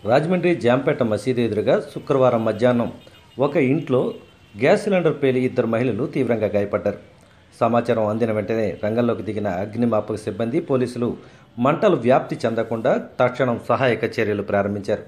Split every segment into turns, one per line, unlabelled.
రాజమండ్రి జాంపేట మసీదు ఎదురుగా శుక్రవారం మధ్యాహ్నం ఒక ఇంట్లో గ్యాస్ సిలిండర్ పేలి ఇద్దరు మహిళలు తీవ్రంగా గాయపడ్డారు సమాచారం అందిన వెంటనే రంగంలోకి దిగిన అగ్నిమాపక సిబ్బంది పోలీసులు మంటలు వ్యాప్తి చెందకుండా తక్షణం సహాయక చర్యలు ప్రారంభించారు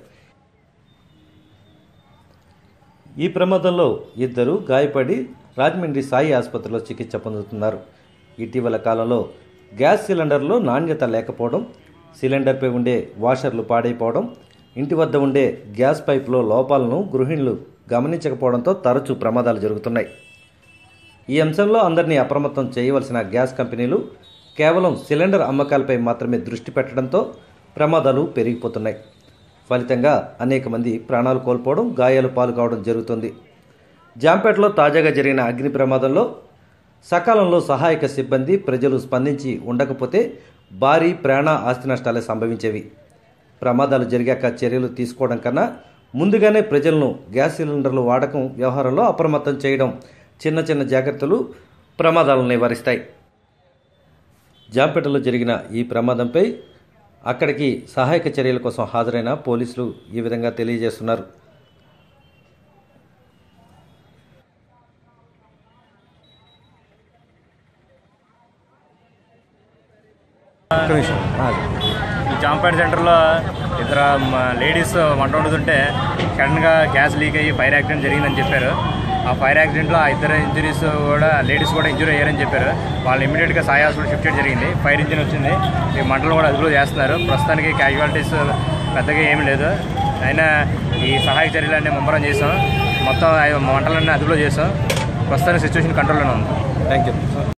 ఈ ప్రమాదంలో ఇద్దరు గాయపడి రాజమండ్రి సాయి ఆసుపత్రిలో చికిత్స పొందుతున్నారు ఇటీవల కాలంలో గ్యాస్ సిలిండర్లో నాణ్యత లేకపోవడం సిలిండర్పై ఉండే వాషర్లు పాడైపోవడం ఇంటి వద్ద ఉండే గ్యాస్ పైపులో లోపాలను గృహిణులు గమనించకపోవడంతో తరచూ ప్రమాదాలు జరుగుతున్నాయి ఈ అంశంలో అందరినీ అప్రమత్తం చేయవలసిన గ్యాస్ కంపెనీలు కేవలం సిలిండర్ అమ్మకాలపై మాత్రమే దృష్టి పెట్టడంతో ప్రమాదాలు పెరిగిపోతున్నాయి ఫలితంగా అనేక మంది ప్రాణాలు కోల్పోవడం గాయాలు పాలు కావడం జరుగుతుంది జాంపేటలో తాజాగా జరిగిన అగ్ని ప్రమాదంలో సకాలంలో సహాయక సిబ్బంది ప్రజలు స్పందించి ఉండకపోతే భారీ ప్రాణ ఆస్తి నష్టాలే సంభవించేవి ప్రమాదాలు జరిగాక చర్యలు తీసుకోవడం కన్నా ముందుగానే ప్రజలను గ్యాస్ సిలిండర్లు వాడకం వ్యవహారంలో అప్రమత్తం చేయడం చిన్న చిన్న జాగ్రత్తలు ప్రమాదాలను నివారిస్తాయి జాంపేటలో జరిగిన ఈ ప్రమాదంపై అక్కడికి సహాయక చర్యల కోసం హాజరైన పోలీసులు ఈ విధంగా తెలియజేస్తున్నారు
ఒక్క నిమిషం ఆ,
ఈ జాంపేట సెంటర్లో ఇద్దరు మ- లేడీస్ వంట వండుతుంటే సడన్గా గ్యాస్ లీక్ అయ్యి ఫైర్ యాక్సిడెంట్ జరిగిందని చెప్పారు ఆ ఫైర్ యాక్సిడెంట్లో ఆ ఇద్దరు ఇంజరీస్ కూడా లేడీస్ కూడా ఇంజూరీ అయ్యారని చెప్పారు వాళ్ళు ఇమీడియట్గా సాయి హాస్పిటల్ షిఫ్ట్ చేయడం జరిగింది ఫైర్ ఇంజిన్ వచ్చింది ఈ మంటలు కూడా అదుపులో చేస్తున్నారు ప్రస్తుతానికి క్యాజువాలిటీస్ పెద్దగా ఏమీ లేదు అయినా ఈ సహాయక చర్యలన్నీ ముమ్మరం చేసాం మొత్తం ఐ- మంటలన్నీ అదుపులో చేసాం ప్రస్తుతానికి సిచ్యువేషన్ కంట్రోల్లోనే ఉంది
థ్యాంక్ యూ